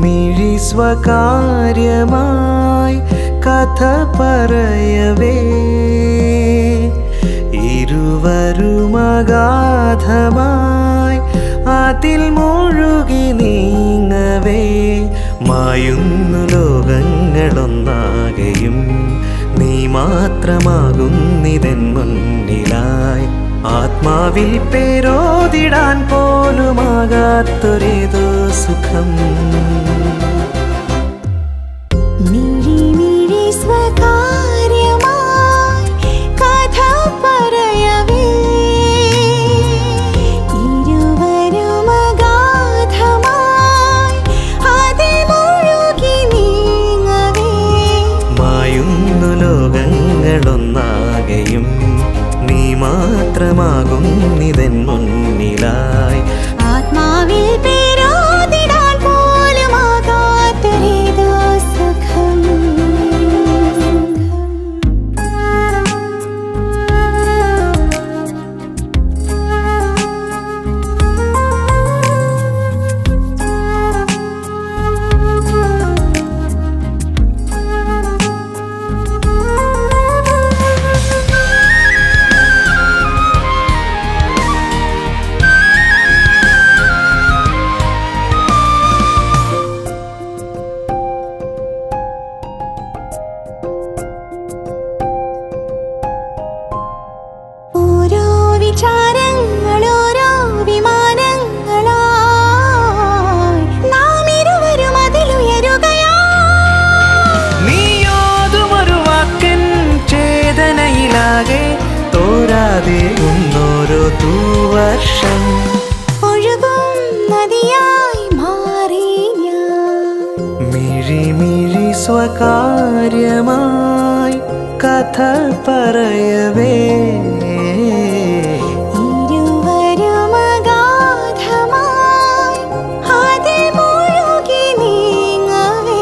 മിഴി സ്വകാര്യമായി കഥ പറയവേ ഇരുവരുമഗാധമായി അതിൽ മുഴുകി നീങ്ങവേ മായുന്നു ലോകങ്ങളൊന്നാകെയും നീ മാത്രമാകുന്നിതൻ മുന്നിലായി ആത്മാവിൽ പേരോതിടാൻ പോലുമാകാത്തൊരേതോ സുഖം മിഴി മിഴി സ്വകാര്യമായി കഥ പറയവേ ഇരുവരുമഗാധമായി അതിൽ മുഴുകി നീങ്ങവേ മായുന്നു ലോകങ്ങളൊന്നാകെയും നീ മാത്രമാകുന്നിതൻ മുന്നിലായി ആത്മാവിൽ പേരോതിടാൻ പോലുമാകാത്തൊരേതോ സുഖം ഓരോ വിചാരങ്ങൾ ഓരോ വിമാനങ്ങളായി നാം ഇരുവരും അതിലുയരുകയാ നീയോതുമൊരു വാക്കൻ ചേതനയിലാകെ തോരാതെ ഒന്നോരോ തൂവർഷം ഒഴുകും നദിയായി മാറി ഞാൻ മിഴി മിഴി സ്വകാര്യമായി കഥ പറയവേ ഇരുവരും അഗാധമായി അതിൽ മുഴുകി നീങ്ങവേ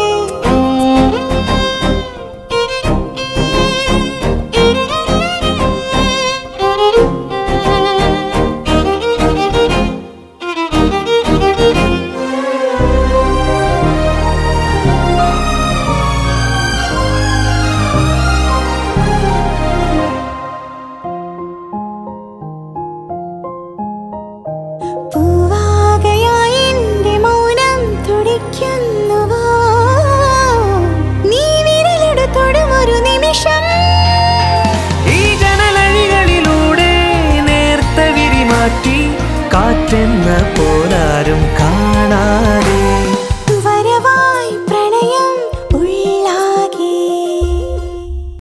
പൂവാകയായി എന്റെ മൗനം തുടിക്കുന്നുവോ നീ വിരലെടുത്തൊടും ഒരു നിമിഷം ഈ ജനലഴികളിലൂടെ നേർത്ത വിരിമാറ്റി കാറ്റെന്ന പോലാരും കാണാതെ